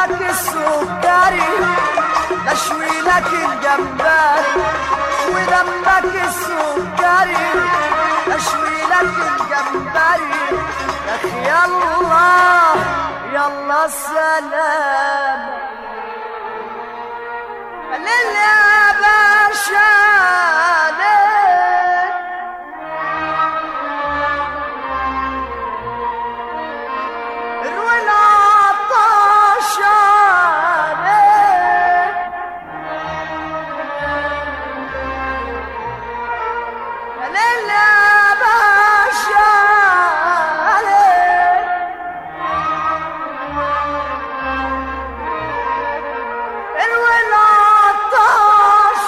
لك السكري اشوي لك الجمبري ودمك السكري اشوي لك الجمبري يا اخي يلا يلا السلام ليل يا باشا ليل روي العطش عليك يا ليل يا باشا عليك روي العطش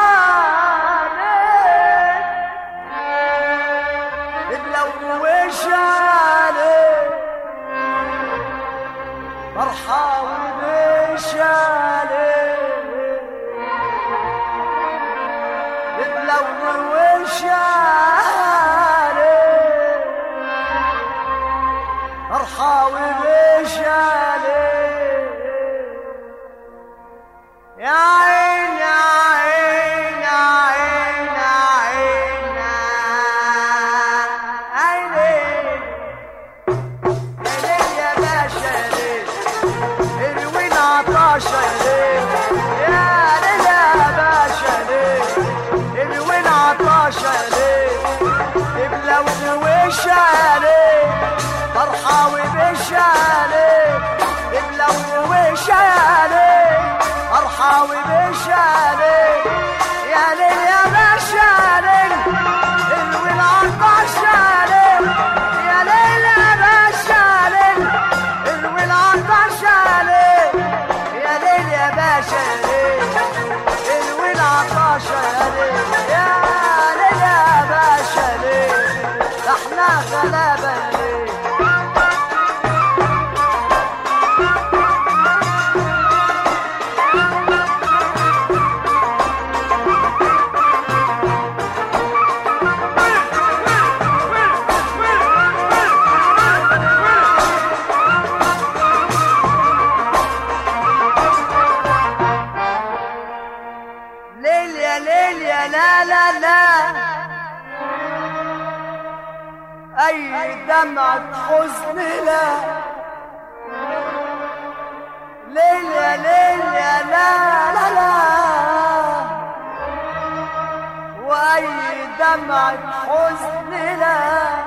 عليك بلوش عليك فرحة وبش عليك بلوش عليك فرحة وبش عليك يا عين يا عين يا عين يا عين يا عيني ليل يا باشا ليل اروي العطش ليل يا ليل يا باشا ليل اروي العطش ليل ابلة وش عليك فرحة وبش عليك ابلة وش عليك فرحة وبش عليك يا ليل يا باشا ليل اروي العطش عليك يا ليل يا باشا ليل اروي العطش عليك يا ليل يا باشا ليل اروي العطش عليك يا ليل يا باشا ليل ده احنا غلابه ليه ليل يا ليل يا لا لا لا أي دمعة حزن لا ليل يا ليل يا لا لا لا وأي دمعة حزن لا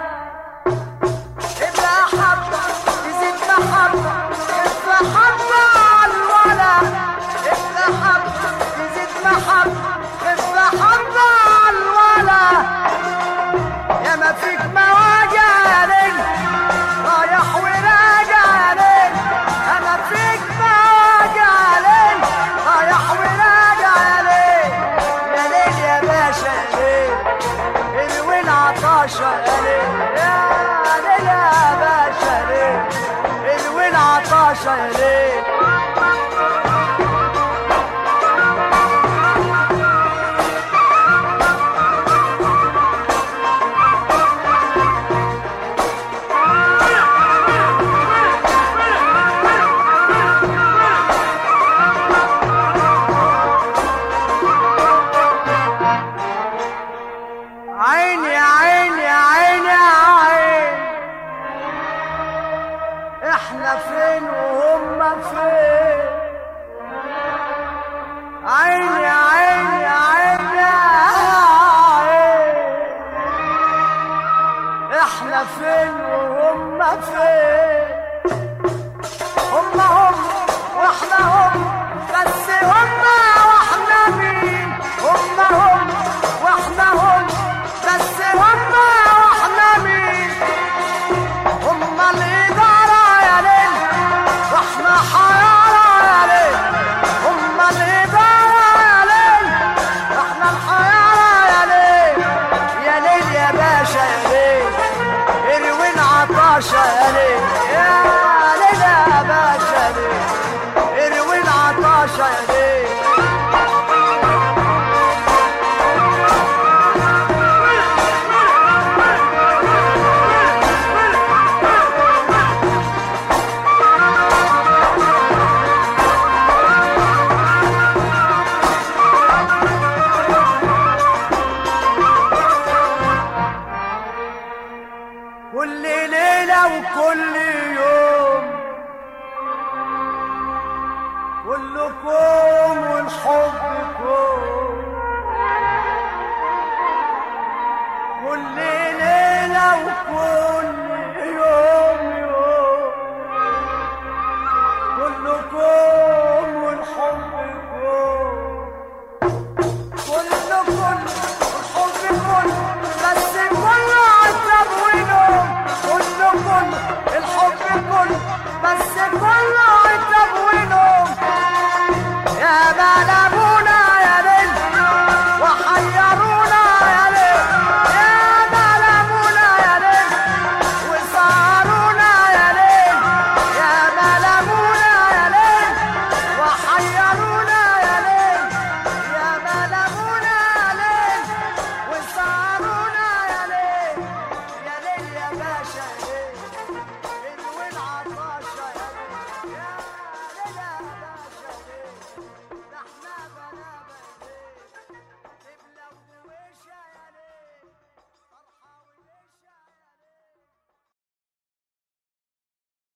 ابقى حبة تزيد محبة ابقى حبة على الولا ابقى حبة تزيد محبة ابقى حبة على الولا يا ما فيك مواجع ليل رايح وراجع ليل انا فيك مواجع ليل رايح وراجع ليل يا ليل يا باشا ليل الوي العطاشة يا ليل يا ليل يا باشا ليل الوي العطاشة يا ليل عين يا عين يا عين يا عين احنا فين وهم فين كلكم والحب كون كل ليلة وكل يوم يوم كلكم والحب كون كل كل الحب كل بس كل عتب ونوم كل كل الحب كل بس كل عتب ونوم يا بلبونا يا ليل وحيرونا يا ليل يا بلبونا يا ليل وصارونا يا ليل يا بلبونا يا ليل وحيرونا يا ليل يا بلبونا يا ليل وصارونا يا ليل يا ليل يا باشا يا ليل الوين عطاشة يا ليل يا ليل يا باشا